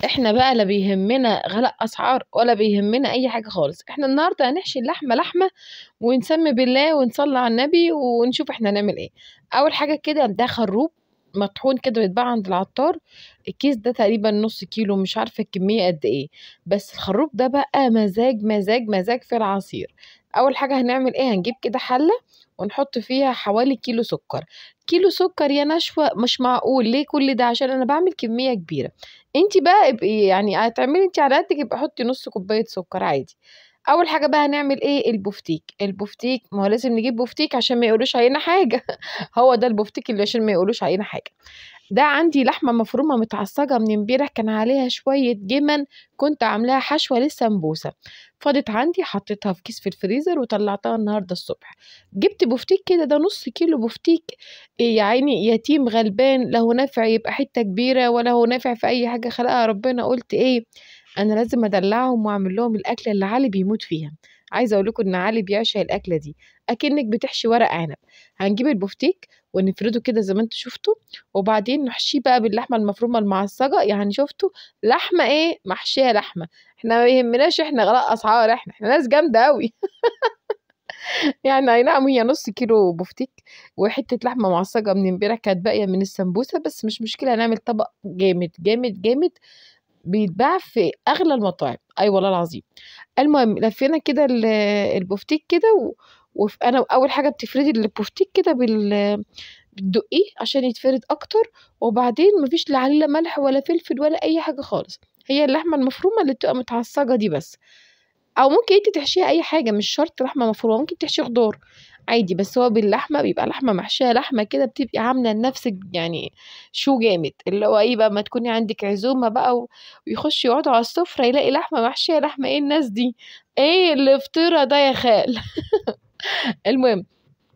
إحنا بقى لا بيهمنا غلاء أسعار ولا بيهمنا أي حاجة خالص، إحنا النهارده هنحشي اللحمة لحمة ونسمي بالله ونصلي على النبي ونشوف إحنا هنعمل إيه. أول حاجة كده ده خروب مطحون كده بيتباع عند العطار، الكيس ده تقريبًا نُص كيلو مش عارفة الكمية قد إيه، بس الخروب ده بقى مزاج، مزاج، مزاج في العصير. أول حاجة هنعمل إيه، هنجيب كده حلة ونحط فيها حوالي كيلو سكر، كيلو سكر يا نشوى مش معقول ليه كل ده عشان أنا باعمل كمية كبيرة، أنتِ بقى ابقي يعني هتعملي أنتِ على قدِّك يبقى حطي نُص كوباية سكر عادي. أول حاجة بقى هنعمل إيه، البوفتيك، البوفتيك ما هو لازم نجيب بوفتيك عشان ما يقولوش علينا حاجة هو ده البوفتيك اللي عشان ما يقولوش علينا حاجة. ده عندي لحمة مفرومة متعصجة من امبارح كان عليها شوية جبن كنت عاملاها حشوة للسمبوسة، فاضت عندي حطيتها في كيس في الفريزر وطلعتها النهارده الصبح. جبت بوفتيك كده ده نُص كيلو بوفتيك يا عيني يتيم غلبان لا هو نافع يبقى حتة كبيرة ولا هو نافع في أي حاجة خلقها ربنا، قُلت إيه، أنا لازم أدلّعهم وأعمل لهم الأكلة اللي علي بيموت فيها. عايزة أقول لكم إن علي بيعشق الأكلة دي، أكنِّك بتحشي ورق عنب. هنجيب البوفتيك ونفرده كده زي ما أنتم شُفتوا، وبعدين نحشيه بقى باللحمة المفرومة المعصجة، يعني شُفتوا لحمة إيه، محشية لحمة، إحنا ما يهمناش إحنا غلاء أسعار إحنا، إحنا ناس جامدة أوي يعني أي نعم هي نُص كيلو بوفتيك وحتة لحمة معصجة من امبارح كانت باقية من السمبوسة، بس مش مشكلة هنعمل طبق جامد، جامد، جامد بيتباع في أغلى المطاعم، أي والله العظيم. المهم لفينا كده ال البوفتيك كده و وف أنا أول حاجة بتفردي البوفتيك كده بال بتدقيه عشان يتفرد أكتر، وبعدين ما فيش لا عليه لا ملح ولا فلفل ولا أي حاجة خالص، هي اللحمة المفرومة اللي بتبقى متعصجة دي بس. أو ممكن أنتِ تحشيها أي حاجة مش شرط لحمة مفرومة، ممكن تحشيه خضار عادي، بس هو باللحمة بيبقى لحمة محشية لحمة كده بتبقي عاملة لنفسِك يعني show جامد، اللي هو إيه بقى أمّا تكوني عندِك عزومة بقى و ويخشوا يقعدوا على السفرة يلاقي لحمة محشية لحمة، إيه الناس دي، إيه الفطيرة ده يا خال المهم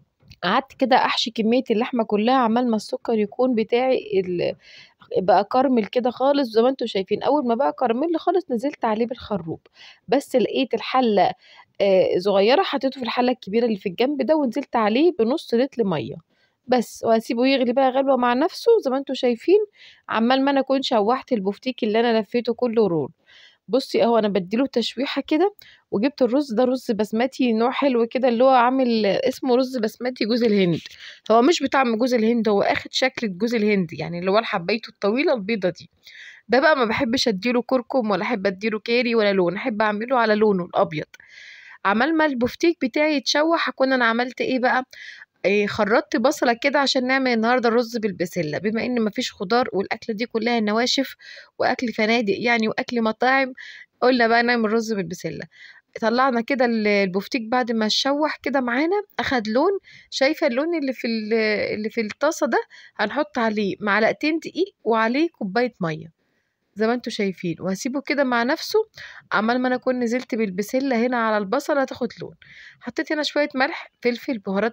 قعدت كده أحشي كمية اللحمة كلها عمال ما السكر يكون بتاعي ال بقى كرمل كده خالص زي ما أنتم شايفين، أول ما بقى كرمل خالص نزلت عليه بالخروب، بس لقيت الحلة آآ صغيرة حطيته في الحلة الكبيرة اللي في الجنب ده ونزلت عليه بنُص لتر مَيّة، بس وهاسيبه يغلي بقى غلوة مع نفسه زي ما أنتم شايفين، عمّال ما أنا أكون شوّحت البوفتيك اللي أنا لفيته كله رول. بُصّي أهو أنا بادّي له تشويحة كده، وجبت الرز ده رز بسمتي نوع حلو كده اللي هو عامل اسمه رز بسمتي جوز الهند، هو مش بطعم جوز الهند هو آخد شكل جوز الهند يعني اللي هو الحبايته الطويلة البيضة دي. ده بقى ما باحبش أدّي له كركم ولا أحب أدّي له كاري ولا لون، أحب أعمله على لونه الأبيض. عمال ما البوفتيك بتاعي يتشوّح أكون أنا عملت إيه بقى، آآ خرّطت بصلة كده عشان نعمل النهارده الرز بالبسلة، بما إن ما فيش خضار والأكلة دي كلها نواشف وأكل فنادق يعني وأكل مطاعم، قُلنا بقى نعمل رز بالبسلة. طلّعنا كده ال البوفتيك بعد ما اتشوّح كده معانا أخد لون، شايفة اللون اللي في ال اللي في الطاسة ده، هنحط عليه معلقتين دقيق وعليه كوباية مَيّة، زي ما أنتم شايفين، وهاسيبه كده مع نفسه عمال ما أنا أكون نزلت بالبسلة هنا على البصلة تاخد لون. حطيت هنا شوية ملح، فلفل، بهارات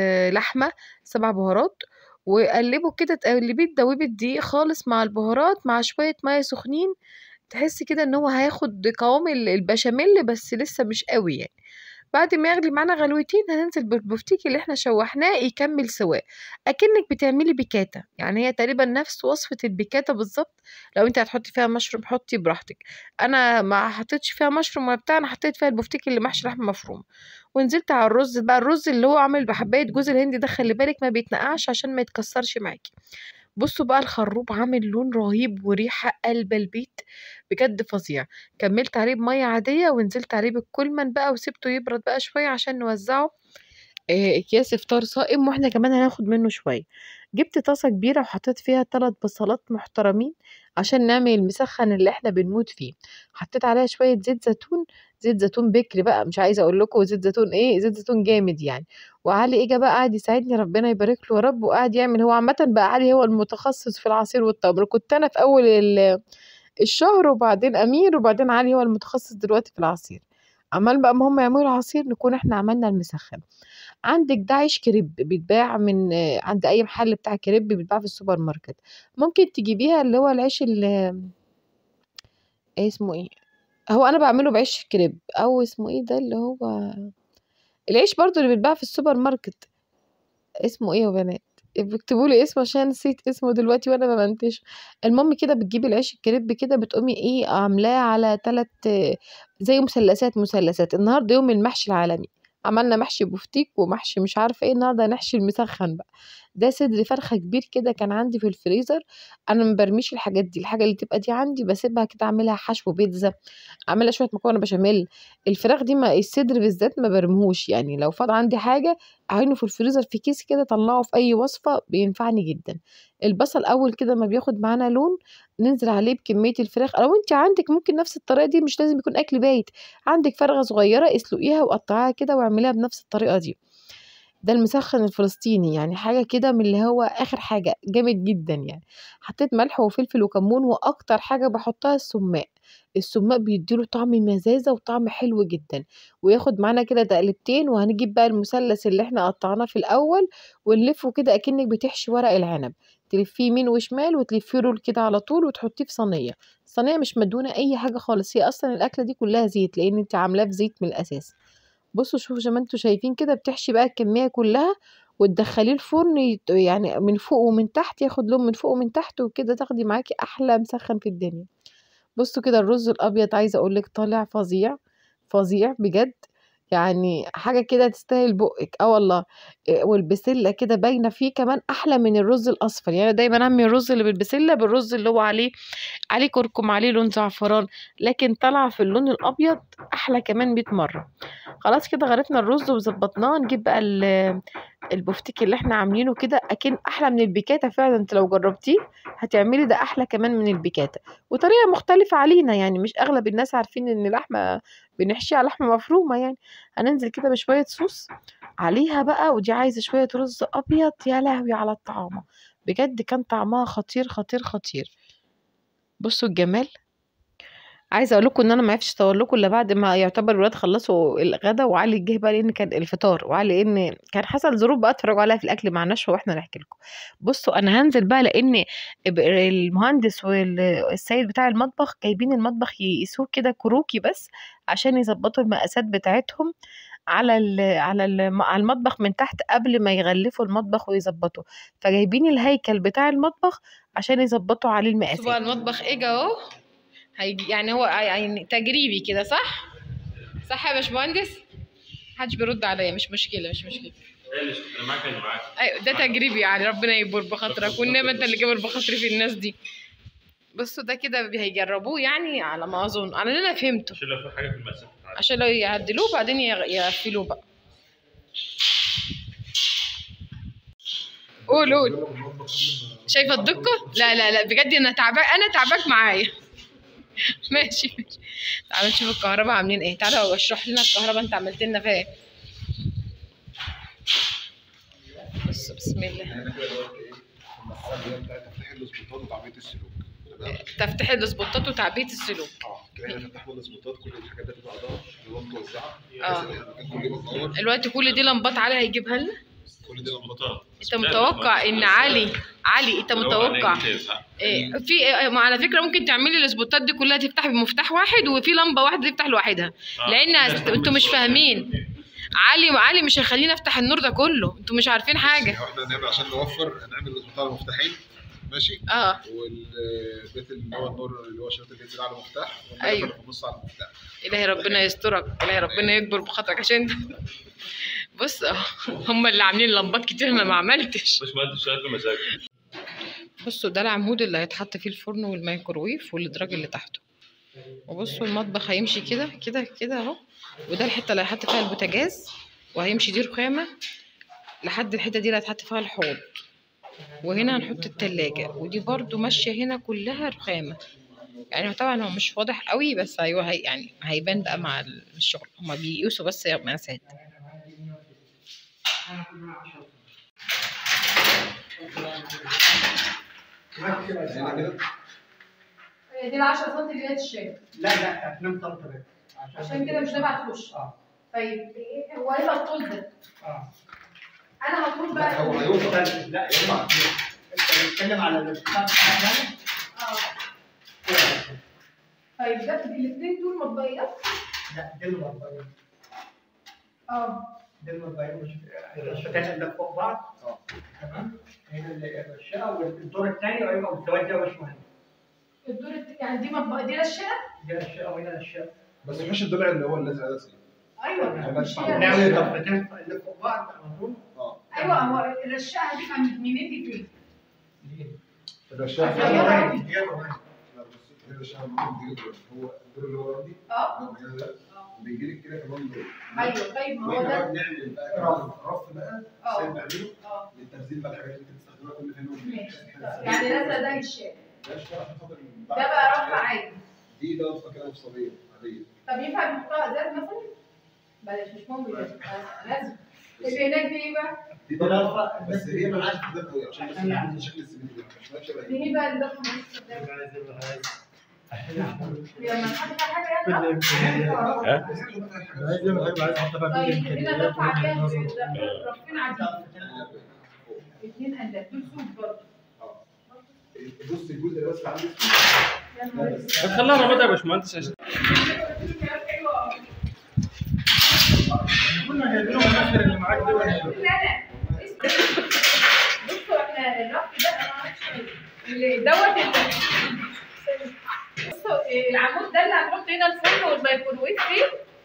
لحمة، 7 بهارات، وقلّبه كده تقلّبيه تدوّبي الدقيق خالص مع البهارات مع شوية مَيّة سخنين، تحسّي كده إن هو هياخد قوام ال البشاميل بس لسه مش أوي يعني. بعد ما يغلي معانا غلوتين هننزل بالبوفتيك اللي إحنا شوّحناه يكمّل سواه، أكنِّك بتعملي بيكاتا، يعني هي تقريبًا نفس وصفة البيكاتا بالضبط، لو أنتِ هتحطي فيها مشروم حطي براحتِك، أنا ما حطيتش فيها مشروم ولا بتاع، أنا حطيت فيها البوفتيك اللي محشي لحمة مفرومة، ونزلت على الرز بقى الرز اللي هو عامل بحباية جوز الهند ده خلّي بالِك ما بيتنقعش عشان ما يتكسّرش معاكِ. بُصّوا بقى الخروب عامل لون رهيب وريحة قالبة البيت، بجد فظيع. كمّلت عليه بمَيّة عادية ونزلت عليه بالكُلمن بقى وسِبته يبرد بقى شوية عشان نوزّعه آآ أكياس إفطار صائم وإحنا كمان هناخد منه شوية. جبت طاسة كبيرة وحطيت فيها 3 بصلات محترمين عشان نعمل المسخّن اللي إحنا بنموت فيه، حطيت عليها شوية زيت زيتون، زيت زيتون بكر بقى مش عايزة أقول لكم زيت زيتون إيه، زيت زيتون جامد يعني. وعلي إجا بقى قعد يساعدني ربنا يبارك له يا رب وقعد يعمل هو عامةً بقى علي هو المتخصص في العصير والتمر، كنت أنا في أول ال الشهر وبعدين أمير وبعدين علي هو المتخصص دلوقتي في العصير. عمّال بقى ما هُم يعملوا العصير نكون إحنا عملنا المسخّن. عندِك ده عيش كريب بيتباع من عند أي محل بتاع كريب بيتباع في السوبر ماركت، ممكن تجيبيها اللي هو العيش ال اسمه إيه، هو أنا باعمله بعيش كريب أو اسمه إيه ده اللي هو العيش برضه اللي بيتباع في السوبر ماركت، اسمه إيه يا بنات، بيكتبوا لي اسمه عشان نسيت اسمه دلوقتي وانا ما بنتش المهم كده بتجيبي العيش الكريب كده بتقومي ايه عاملاه على تلات زي مثلثات مثلثات النهارده يوم المحشي العالمي عملنا محشي بفتيك ومحشي مش عارفه ايه النهارده هنحشي المسخن بقى ده صدر فرخه كبير كده كان عندي في الفريزر انا ما برميش الحاجات دي الحاجه اللي تبقى دي عندي بسيبها كده اعملها حشو بيتزا اعملها شويه مكرونه بشاميل الفراخ دي ما الصدر بالذات ما برميهوش يعني لو فاض عندي حاجه اعينه في الفريزر في كيس كده طلعه في اي وصفه بينفعني جدا البصل اول كده ما بياخد معانا لون ننزل عليه بكميه الفراخ لو انت عندك ممكن نفس الطريقه دي مش لازم يكون اكل بايت عندك فرخه صغيره اسلقيها وقطعيها كده واعمليها بنفس الطريقه دي ده المسخن الفلسطيني يعني حاجة كده من اللي هو آخر حاجة جامد جدا يعني حطيت ملح وفلفل وكمون وأكتر حاجة بحطها السماق السماق بيديله طعم مزازة وطعم حلو جدا وياخد معانا كده تقلبتين وهنجيب بقى المثلث اللي احنا قطعناه في الأول ونلفه كده أكنك بتحشي ورق العنب تلفيه يمين وشمال وتلفيه رول كده على طول وتحطيه في صينية صينية مش مدهونة أي حاجة خالص هي أصلا الأكلة دي كلها زيت لأن انت عاملاه في زيت من الأساس بصوا شوفوا زي ما انتوا شايفين كده بتحشي بقى الكمية كلها وتدخليه الفرن يت- يعني من فوق ومن تحت ياخد لون من فوق ومن تحت وكده تاخدي معاكي احلى مسخن في الدنيا بصوا كده الرز الابيض عايزه اقولك طالع فظيع فظيع بجد يعني حاجه كده تستاهل بقك اه والله إيه، والبسله كده باينه فيه كمان احلى من الرز الاصفر يعني أنا دايما اعمل الرز اللي بالبسله بالرز اللي هو عليه عليه كركم عليه لون زعفران لكن طالعه في اللون الابيض احلى كمان 100 مره خلاص كده غرفنا الرز وظبطناه نجيب بقى ال- البفتيك اللي احنا عاملينه كده اكن احلى من البيكاتا فعلا انت لو جربتيه هتعملي ده احلى كمان من البيكاتا وطريقه مختلفه علينا يعني مش اغلب الناس عارفين ان اللحمه بنحشيها لحمه مفرومه يعني هننزل كده بشويه صوص عليها بقى ودي عايزه شويه رز ابيض يا لهوي على الطعامه بجد كان طعمها خطير خطير خطير بصوا الجمال عايزه اقول لكم ان انا ما عرفتش اصور لكم الا بعد ما يعتبر الولاد خلصوا الغدا وعلي جه بقى لان كان الفطار وعلي ان كان حصل ظروف بقى اتفرجوا عليها في الاكل مع نشوى واحنا نحكي لكم بصوا انا هنزل بقى لان ب- المهندس والسيد بتاع المطبخ جايبين المطبخ يقيسوه كده كروكي بس عشان يظبطوا المقاسات بتاعتهم على ال على ال على المطبخ من تحت قبل ما يغلفوا المطبخ ويظبطوا فجايبين الهيكل بتاع المطبخ عشان يظبطوا عليه المقاسات بقى المطبخ اجى اهو هيجي يعني هو يعني تجريبي كده صح صح يا باشمهندس محدش بيرد عليا مش مشكله مش مشكله انا معاك انا معاك ايوه ده تجريبي يعني ربنا يكبر بخاطرك والنعمه انت اللي جابر بخاطري في الناس دي بصوا ده كده هيجربوه يعني على ما اظن على اللي انا فهمته عشان لو في حاجه في المسافه عشان لو يعدلوه بعدين يغ- يقفلوه بقى قول قول شايفه الدقه لا لا لا بجد انا تعبان انا تعباك معايا ماشي ماشي تعالى نشوف الكهرباء عاملين ايه تعالى اشرح لنا الكهرباء انت عملت لنا فيها ايه بص بسم الله هنا كده دلوقتي ايه المرحله اللي هي بتاعت تفتح الاسبوتات وتعبئه السلوك تمام تفتح الاسبوتات وتعبئه السلوك اه كده احنا فتحنا الاسبوتات كل الحاجات دي بتبقى ضغط اللي هو متوزعه آه. بحيث ان احنا المكان كله يبقى منور دلوقتي كل دي لمبات علي هيجيبها لنا كل دي لمبات بطاطا انت متوقع ان علي علي انت متوقع إيه في إيه ما على فكره ممكن تعملي الاسبوتات دي كلها تفتح بمفتاح واحد وفي لمبه واحده تفتح لوحدها لان انتوا مش فاهمين علي علي مش هيخليني افتح النور ده كله انتوا مش عارفين حاجه احنا هنعمل عشان نوفر هنعمل الاسبوتات على مفتاحين ماشي اه والبيت اللي هو النور اللي هو شريط الجنس ده على مفتاح أيوة. والنور في النص على المفتاح الهي ربنا يسترك الهي ربنا يكبر بخاطرك عشان بص هم اللي عاملين لمبات كتير ما ما عملتش مش مهندس شغال بمزاج بصوا ده العمود اللي هيتحط فيه الفرن والميكروويف والادراج اللي تحته وبصوا المطبخ هيمشي كده كده كده اهو وده الحته اللي هيحط فيها البوتاجاز وهيمشي دي رخامه لحد الحته دي اللي هيتحط فيها الحوض وهنا هنحط التلاجة ودي برضو ماشية هنا كلها رخامة يعني طبعا هو مش واضح قوي بس ايوه هي يعني هيبان بقى مع الشغل هما بيقيسوا بس مقاسات هنا كده هي دي ال 10 سم اللي هي الشاي لا لا افلام طلطه عشان كده مش نافع تخش اه طيب إيه- هو ايه الطول ده؟ اه انا هطول لا هو بقى هيوصل استنى، لا ينفع انت بتتكلم على الارتفاع بتاعنا اه طيب ده الاثنين دول مطبقيات لا دي المربعين اه دي المربعين مش الشفتين اللي فوق بعض اه تمام هنا الشقه والدور الثاني هيبقى مستوى ده مش مهم الدور الت- يعني دي مطبخ دي الشقه ده الشقه وهنا الشقه بس مش الضلع اللي هو الازرق ده سليم ايوه ملهاش هي طعم. نعمل الشقة. ضفتين اللي فوق بعض على طول اه ايوه هو الشقه دي كانت منين دي فين؟ الرشاق أصل هي لا واحد. هي واحد. بص هنا الرشاق ممكن تيجي دور. هو الدور اللي هو عندي اه لما هنا ده بيجي لك كده كمان دور ايوه طيب ما هو واحنا ده بقى بنعمل بقى كمان رف بقى اه. سايب نعمله اه للتخزين بقى الحاجات اللي انت بتستخدمها كل فين وفين ماشي يعني نازله ده الشارع ده اشتغل عشان خاطر ده بقى رفع عادي دي ده رفه كده مفصليه عاديه طب ينفع نحطها ازاز مثلا؟ بلاش مش مهم ده لازم اللي هناك دي ايه بقى؟ دي ده بقى رفع بس هي ملهاش استخدام قوي عشان بس يكون شكل السمنت ده مش نفس شبه دي ايه بقى اللي دخل نص ده؟ لما نحط فيها حاجه يعني طيب هنا دفع عليها رفين عادي اثنين قلب دول سوق برضه بص الجزء اللي بس عندي يا نهار أسود. طب خليها رمضان يا باشمهندس عشان كنا جايبينهم المصدر اللي معاك ده ولا لا لا بصوا احنا الرف ده انا معرفش اللي دوت ال- بصوا إيه، العمود ده اللي هنحط هنا الفرن والميكروويف فيه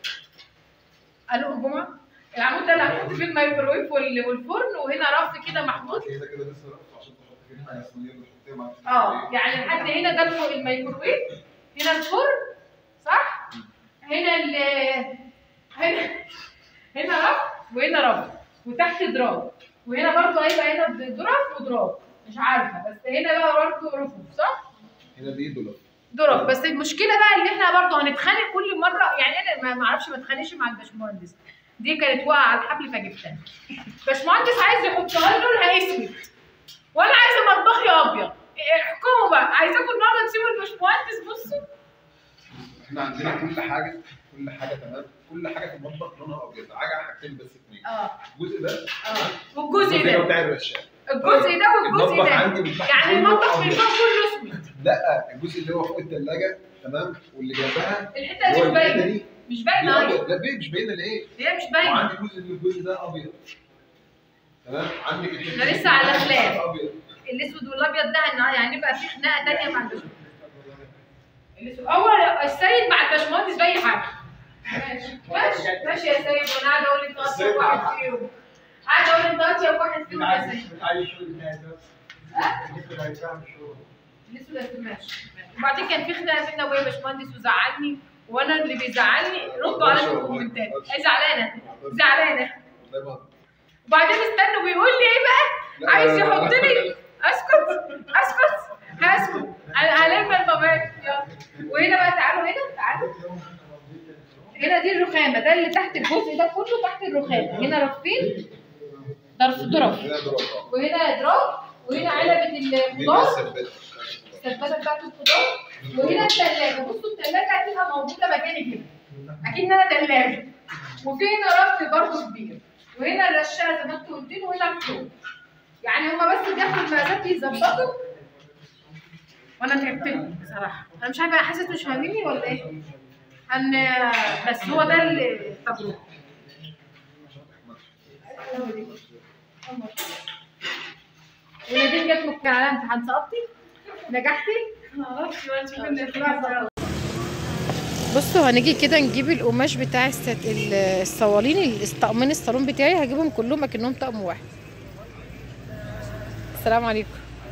الو يا جماعه العمود ده اللي هنحط فيه الميكروويف وال- والفرن وهنا رف كده محطوط كده كده لسه رف عشان تحط فيه حاجه صينيه بتحطيها مع اه يعني لحد هنا ده الفوق الميكروويف هنا الفرن صح هنا ال هنا هنا رف وهنا رف وتحت دراب وهنا برضو هيبقى هنا دراب ودراب مش عارفه بس هنا بقى برضو رفوف صح هنا دي دولار دراب بس المشكله بقى ان احنا برضو هنتخانق كل مره يعني انا ما- ما اعرفش ما اتخانقش مع الباشمهندس دي كانت واقعه على الحبل فجبتها باشمهندس عايز يحطها لي لونها اسود وانا عايزه مطبخي ابيض احكموا بقى عايزاكم النهارده تسيبوا الباشمهندس بصوا احنا عندنا كل حاجه كل حاجه تمام كل حاجه في المطبخ لونها ابيض عجع حاجتين بس اثنين اه الجزء ده اه والجزء اللي هو ده بتاع الرشاق الجزء ده والجزء المطبخ ده عندي من تحت يعني كله المطبخ من أبيض. فوق كله اسود لا الجزء اللي هو فوق الثلاجه تمام واللي جنبها الحته اللي دي هو مش الحته باينه دي مش دي باينه أهي. ابيض لا ليه مش باينه ليه؟ هي مش باينه وعندي جزء من الجزء ده ابيض تمام عندك الحتة احنا دي لسه على خلاف. ابيض الاسود والابيض ده هن- يعني نبقى في خناقه تانيه مع الباشمهندس الاسود هو السيد مع الباشمهندس باي حاجه ماشي ماشي ماشي يا سيد وانا قاعده اقول انت اطيب واحد فيهم قاعده اقول انت اطيب واحد فيهم يا سيد عايز شغل بتاعي ده ها؟ الاسود هيفهم الشغل الاسود يا سيد ماشي وبعدين كان في خناقه بينا وبين الباشمهندس وزعلني وانا اللي بيزعلني ردوا عليا في الكومنتات أي زعلانه زعلانه والله ما- وبعدين استنوا بيقول لي ايه بقى لا، عايز لا، لا، لا. يحط لي اسكت اسكت هسكت انا هلم المبات يلا وهنا بقى تعالوا هنا تعالوا هنا دي الرخامه ده اللي تحت الجزء ده كله تحت الرخامه هنا رفين ضرف ضرف هنا ضرب آه. وهنا ادراك وهنا علبه دي الخضار بس البيت. السباكه بتاعت الخضار وهنا الثلاجه بصوا الثلاجه هتبقى موجوده مكاني كده اكيد ان انا ثلاجه وفي هنا رف برضه كبير وهنا الرشاقه زي ما انتوا قلتين وهنا الفلوس يعني هما بس بياخدوا المقاسات يظبطوا وانا تعبت لهم بصراحه انا مش عارفه حاسس مش فاهميني ولا ايه ان بس هو ده التجربه ونادين جت ممكن على امتحان سقطتي نجحتي معرفش بقى نشوف الناس بصوا هنيجي كده نجيب القماش بتاع الست- ال- الصوالين الطقمين الصالون بتاعي هجيبهم كلهم اكنهم طقم واحد السلام عليكم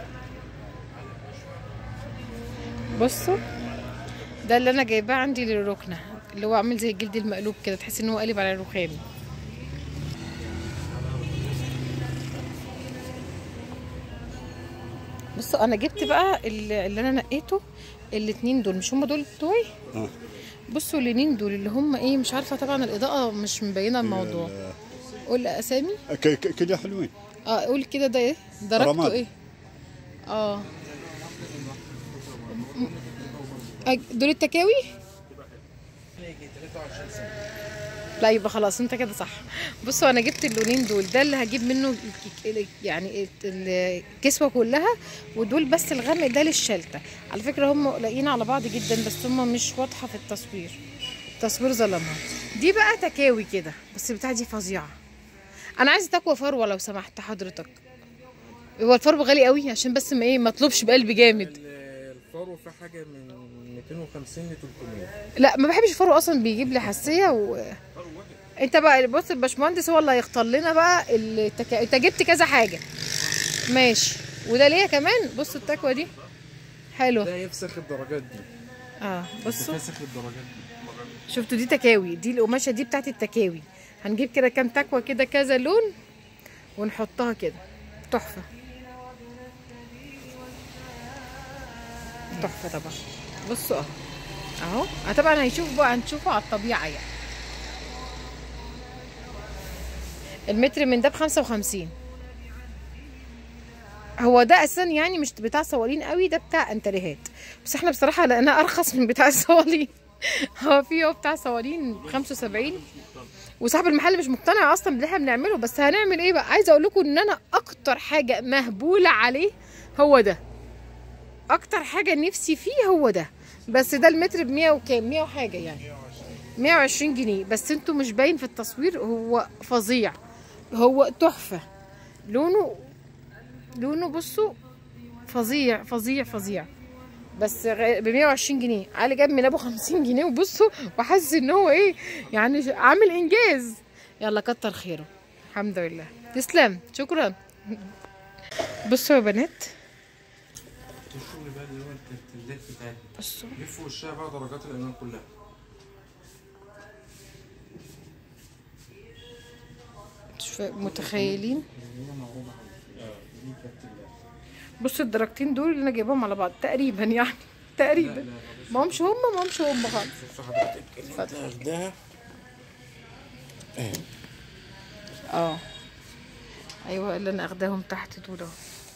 بصوا ده اللي انا جايباه عندي للركنه اللي هو عامل زي الجلد المقلوب كده تحس ان هو قالب على الرخام بصوا انا جبت بقى اللي اللي انا نقيته الاتنين دول مش هم دول بتوعي اه بصوا الاتنين دول اللي هم ايه مش عارفه طبعا الاضاءه مش مبينه الموضوع قول اسامي ك- ك- كده حلوين اه قول كده ده ايه درجته رماد. ايه اه م- أج- دول التكاوي لا يبقى خلاص انت كده صح بصوا انا جبت اللونين دول ده اللي هجيب منه ال- ال- يعني ال- الكسوه كلها ودول بس الغامق ده للشلته على فكره هم لاقيين على بعض جدا بس هم مش واضحه في التصوير التصوير ظلمها دي بقى تكاوي كده بس البتاعه دي فظيعه انا عايزه تكوى فروه لو سمحت حضرتك هو الفرو غالي قوي عشان بس ما ايه ما اطلبش بقلب جامد ال- الفرو في حاجه من 250 ل 300 لا ما بحبش الفرو اصلا بيجيب لي حساسيه و انت بقى بص الباشمهندس هو اللي هيختار لنا بقى التك... انت جبت كذا حاجه ماشي وده ليه كمان بصوا التكوه دي حلوه ده يفسخ الدرجات دي اه بصوا يفسخ الدرجات دي شفتوا دي تكاوي دي القماشه دي بتاعت التكاوي هنجيب كده كام تكوه كده كذا لون ونحطها كده تحفه تحفه طبعا بصوا اهو اهو آه طبعا هيشوف بقى هنشوفه على الطبيعه يعني المتر من ده بخمسة وخمسين هو ده اساسا يعني مش بتاع صوالين قوي ده بتاع انتريهات بس احنا بصراحه لقيناه ارخص من بتاع الصوالين هو في هو بتاع صوالين ب 75 وصاحب المحل مش مقتنع اصلا باللي احنا بنعمله بس هنعمل ايه بقى عايزه اقول لكم ان انا اكتر حاجه مهبوله عليه هو ده اكتر حاجه نفسي فيه هو ده بس ده المتر ب 100 وكام 100 وحاجه يعني 120 جنيه بس انتوا مش باين في التصوير هو فظيع هو تحفه لونه لونه بصوا فظيع فظيع فظيع بس ب 120 جنيه علي جاب من ابو 50 جنيه وبصوا وحاسس ان هو ايه يعني ش- عامل انجاز يلا كتر خيره الحمد لله تسلم شكرا بصوا يا بنات الشغل بقى اللي هو الترتيلات بتاعتنا بصوا لف وشها بقى درجات الالوان كلها مش فا- متخيلين اللي هي معروضه عندي اه دي ترتيلات بصوا الدرجتين دول اللي انا جايبهم على بعض تقريبا يعني لا تقريبا لا ما همش هم ما همش هم خالص بص حضرتك اللي انت واخداها اه ايوه اللي انا اخداهم تحت دول اهو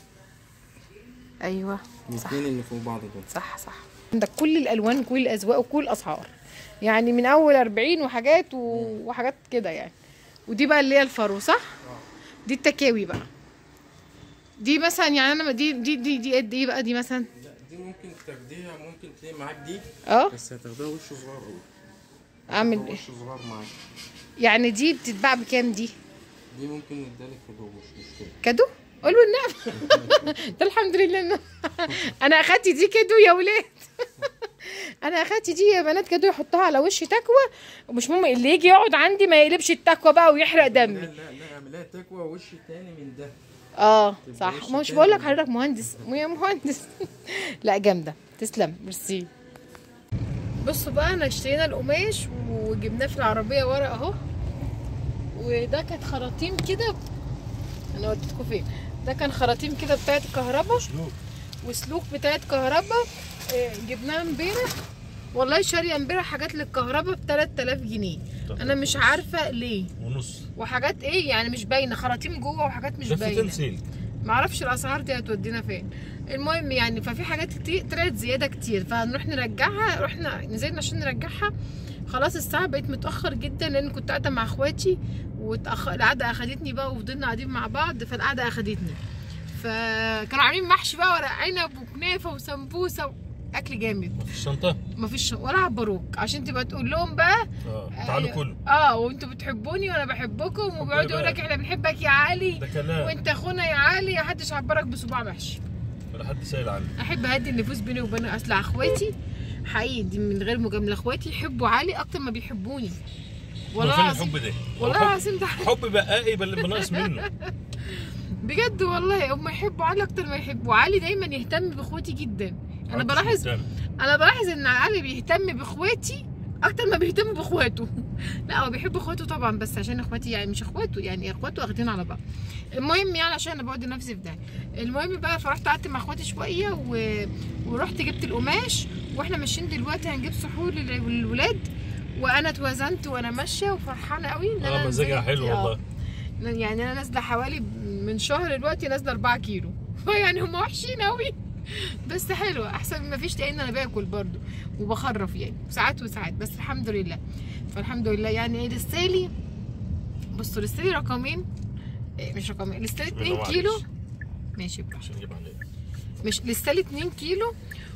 ايوه صح الاثنين اللي فوق بعض دول صح صح عندك كل الالوان كل الاذواق وكل الاسعار يعني من اول 40 وحاجات و- وحاجات كده يعني ودي بقى اللي هي الفرو صح دي التكاوي بقى دي مثلا يعني انا دي دي دي دي قد ايه بقى دي مثلا لا دي ممكن تاخديها ممكن تلاقي معاك دي اه بس هتاخدها وش صغير قوي اعمل هتاخدها ايه وش صغير معاك يعني دي بتتباع بكام دي دي ممكن ندالك كده مش مشكله كادو قولوا النعم ده الحمد لله إن انا اخدت دي كادو يا ولاد انا اخدت دي يا بنات كادو يحطها على وش تكوه ومش مهم اللي يجي يقعد عندي ما يقلبش التكوه بقى ويحرق لا دمي لا لا اعملها تكوى وش تاني من ده اه تبقى صح وش ما مش تاني. بقول لك حضرتك مهندس مو يا مهندس لا جامده تسلم ميرسي بصوا بقى انا اشترينا القماش وجبناه في العربيه ورا اهو وده كانت خراطيم كده انا وديتكم فين ده كان خراطيم كده بتاعت كهرباء وسلوك بتاعت كهرباء آه، جبناها امبارح والله شاريه امبارح حاجات للكهرباء ب 3000 جنيه انا مش عارفه ليه ونص وحاجات ايه يعني مش باينه خراطيم جوه وحاجات مش لفتين باينه سلك معرفش الاسعار دي هتودينا فين المهم يعني ففي حاجات كتير طلعت زياده كتير فهنروح نرجعها رحنا نزلنا عشان نرجعها خلاص الساعه بقت متاخر جدا لان كنت قاعده مع اخواتي وتأخ... القعده اخدتني بقى وفضلنا قاعدين مع بعض فالقعده اخدتني فكانوا عاملين محشي بقى ورق عنب وكنافه وسمبوسه اكل جامد في الشنطه مفيش ولا عبروك عشان تبقى تقول لهم بقى اه تعالوا آه، كله اه وانتوا بتحبوني وانا بحبكم وبيقعدوا يقول لك احنا بنحبك يا علي ده كلام وانت اخونا يا علي يا حدش عبرك بصباع محشي ولا حد سائل عنه احب اهدي النفوس بيني وبين اصل اخواتي حقيقي دي من غير مجامله اخواتي يحبوا علي اكتر ما بيحبوني والله والله فين العظيم الحب ده والله حب- العظيم ده حب بقائي بل بناقص منه بجد والله هم يحبوا علي اكتر ما يحبوا علي دايما يهتم باخواتي جدا انا محدش بلاحظ مهتم. انا بلاحظ ان علي بيهتم باخواتي اكتر ما بيهتم باخواته لا هو بيحب اخواته طبعا بس عشان اخواتي يعني مش اخواته يعني اخواته واخدين على بعض المهم يعني عشان انا بقعد نفسي في ده المهم بقى فرحت قعدت مع اخواتي شويه و... ورحت جبت القماش واحنا ماشيين دلوقتي هنجيب سحور لل- للولاد وانا اتوزنت وانا ماشيه وفرحانه قوي ان انا اه مزاجها نزلت- حلو آه. والله يعني انا نازله حوالي من شهر دلوقتي نازله 4 كيلو فيعني هم وحشين قوي بس حلوه احسن ما فيش لان انا باكل برضو وبخرف يعني ساعات وساعات بس الحمد لله فالحمد لله يعني ايه لسالي بصوا لسالي رقمين إيه مش رقمين لسالي 2 معلش. كيلو ماشي بقى عشان نجيب عليه مش لسالي 2 كيلو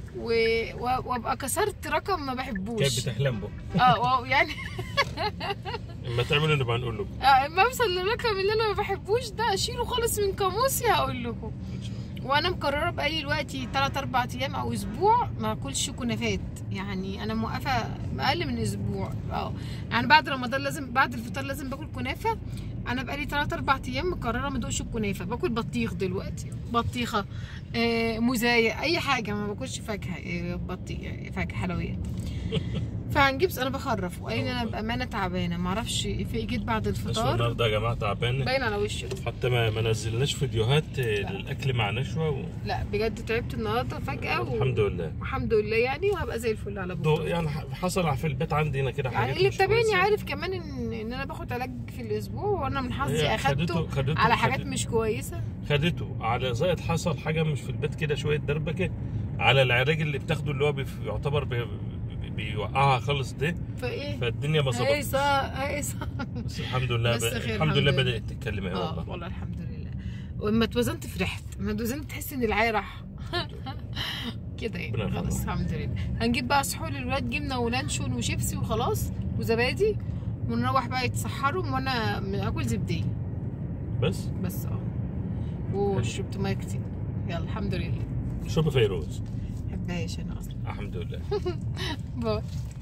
و... و- وابقى كسرت رقم ما كيف بحبوش بتحلم به اه و- يعني اما تعملوا نبقى نقول لكم آه، اما اوصل للرقم اللي انا ما بحبوش ده اشيله خالص من قاموسي هقول لكم ان شاء الله وانا مقرره باي وقت 3 4 ايام او اسبوع ما اكلش كنافات يعني انا موقفه اقل من اسبوع اه يعني بعد رمضان لازم بعد الفطار لازم باكل كنافه انا بقالي 3 4 ايام مقرره ما ادوقش الكنافه باكل بطيخ دلوقتي بطيخه آه موزايه اي حاجه ما باكلش فاكهه آه بطيخ آه، فاكهه حلويات فهنجيب انا بخرف وقال لي انا بامانه تعبانه ما اعرفش في جيت بعد اسمه الفطار النهارده يا جماعه تعبان باين على وشي حتى ما ما نزلناش فيديوهات الاكل مع نشوى و... لا بجد تعبت النهارده فجاه و... الحمد لله الحمد لله يعني وهبقى زي الفل على دو بكره يعني حصل في البيت عندي هنا كده يعني حاجات اللي مش متابعني كويسة. عارف كمان ان ان انا باخد علاج في الاسبوع وانا من حظي هي اخدته خدته على حاجات خدته- مش كويسه خدته على زائد حصل حاجه مش في البيت كده شويه دربكه على العلاج اللي بتاخده اللي هو بيف- يعتبر بي... بي- بيوقعها خالص ده فايه فالدنيا ما ظبطتش هيصة هيصة بس الحمد لله بس ب... خير، الحمد لله الحمد لله. بدات تتكلم اهي اه والله والله الحمد لله ولما اتوزنت فرحت لما اتوزنت تحس ان العيا راح كده ربنا يعني خلاص يرحمه. الحمد لله هنجيب بقى سحور للولاد جبنه ولانشون وشيبسي وخلاص وزبادي ونروح بقى يتسحروا وانا اكل زبديه بس بس اه وشربت ميه كتير يلا الحمد لله شوف فيروز بحبهاش انا اصلا الحمد لله باي